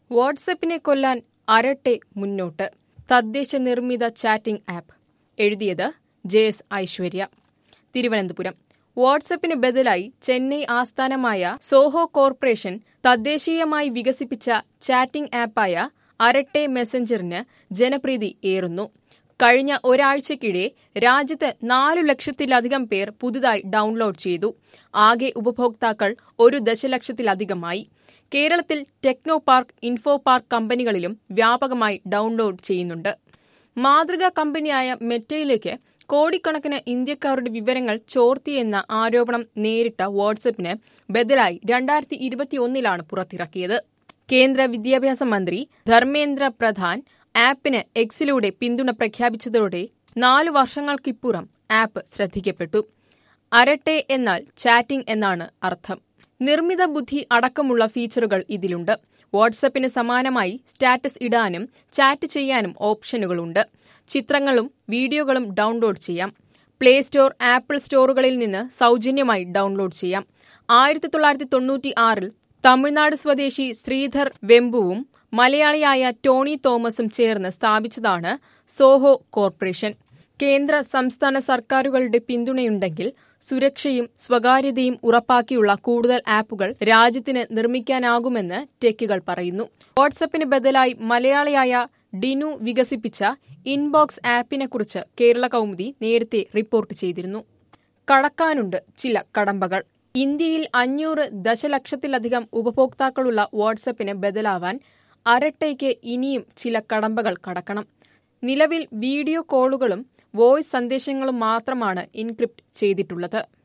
വാട്സപ്പിനെ കൊല്ലാൻ അരട്ടെ മുന്നോട്ട് തദ്ദേശ നിർമ്മിത ചാറ്റിംഗ് ആപ്പ് എഴുതിയത് ജെ എസ് ഐശ്വര്യ തിരുവനന്തപുരം വാട്സപ്പിന് ബദലായി ചെന്നൈ ആസ്ഥാനമായ സോഹോ കോർപ്പറേഷൻ തദ്ദേശീയമായി വികസിപ്പിച്ച ചാറ്റിംഗ് ആപ്പായ അരട്ടെ മെസഞ്ചറിന് ജനപ്രീതി ഏറുന്നു കഴിഞ്ഞ ഒരാഴ്ചക്കിടെ രാജ്യത്ത് നാലു ലക്ഷത്തിലധികം പേർ പുതുതായി ഡൗൺലോഡ് ചെയ്തു ആകെ ഉപഭോക്താക്കൾ ഒരു ദശലക്ഷത്തിലധികമായി കേരളത്തിൽ ടെക്നോ പാർക്ക് ഇൻഫോ പാർക്ക് കമ്പനികളിലും വ്യാപകമായി ഡൗൺലോഡ് ചെയ്യുന്നുണ്ട് മാതൃകാ കമ്പനിയായ മെറ്റയിലേക്ക് കോടിക്കണക്കിന് ഇന്ത്യക്കാരുടെ വിവരങ്ങൾ ചോർത്തിയെന്ന ആരോപണം നേരിട്ട വാട്സപ്പിന് ബദലായി രണ്ടായിരത്തി ഇരുപത്തിയൊന്നിലാണ് പുറത്തിറക്കിയത് കേന്ദ്ര വിദ്യാഭ്യാസ മന്ത്രി ധർമ്മേന്ദ്ര പ്രധാൻ ആപ്പിന് എക്സിലൂടെ പിന്തുണ പ്രഖ്യാപിച്ചതോടെ നാലു വർഷങ്ങൾക്കിപ്പുറം ആപ്പ് ശ്രദ്ധിക്കപ്പെട്ടു അരട്ടെ എന്നാൽ ചാറ്റിംഗ് എന്നാണ് അർത്ഥം നിർമ്മിത ബുദ്ധി അടക്കമുള്ള ഫീച്ചറുകൾ ഇതിലുണ്ട് വാട്സപ്പിന് സമാനമായി സ്റ്റാറ്റസ് ഇടാനും ചാറ്റ് ചെയ്യാനും ഓപ്ഷനുകളുണ്ട് ചിത്രങ്ങളും വീഡിയോകളും ഡൗൺലോഡ് ചെയ്യാം പ്ലേ സ്റ്റോർ ആപ്പിൾ സ്റ്റോറുകളിൽ നിന്ന് സൗജന്യമായി ഡൗൺലോഡ് ചെയ്യാം ആയിരത്തി തൊള്ളായിരത്തി തൊണ്ണൂറ്റി ആറിൽ തമിഴ്നാട് സ്വദേശി ശ്രീധർ വെമ്പുവും മലയാളിയായ ടോണി തോമസും ചേർന്ന് സ്ഥാപിച്ചതാണ് സോഹോ കോർപ്പറേഷൻ കേന്ദ്ര സംസ്ഥാന സർക്കാരുകളുടെ പിന്തുണയുണ്ടെങ്കിൽ സുരക്ഷയും സ്വകാര്യതയും ഉറപ്പാക്കിയുള്ള കൂടുതൽ ആപ്പുകൾ രാജ്യത്തിന് നിർമ്മിക്കാനാകുമെന്ന് ടെക്കുകൾ പറയുന്നു വാട്സപ്പിന് ബദലായി മലയാളിയായ ഡിനു വികസിപ്പിച്ച ഇൻബോക്സ് ആപ്പിനെക്കുറിച്ച് കേരള കൗമുദി നേരത്തെ റിപ്പോർട്ട് ചെയ്തിരുന്നു കടക്കാനുണ്ട് ചില കടമ്പകൾ ഇന്ത്യയിൽ അഞ്ഞൂറ് ദശലക്ഷത്തിലധികം ഉപഭോക്താക്കളുള്ള വാട്സപ്പിന് ബദലാവാൻ അരട്ടയ്ക്ക് ഇനിയും ചില കടമ്പകൾ കടക്കണം നിലവിൽ വീഡിയോ കോളുകളും വോയിസ് സന്ദേശങ്ങളും മാത്രമാണ് ഇൻക്രിപ്റ്റ് ചെയ്തിട്ടുള്ളത്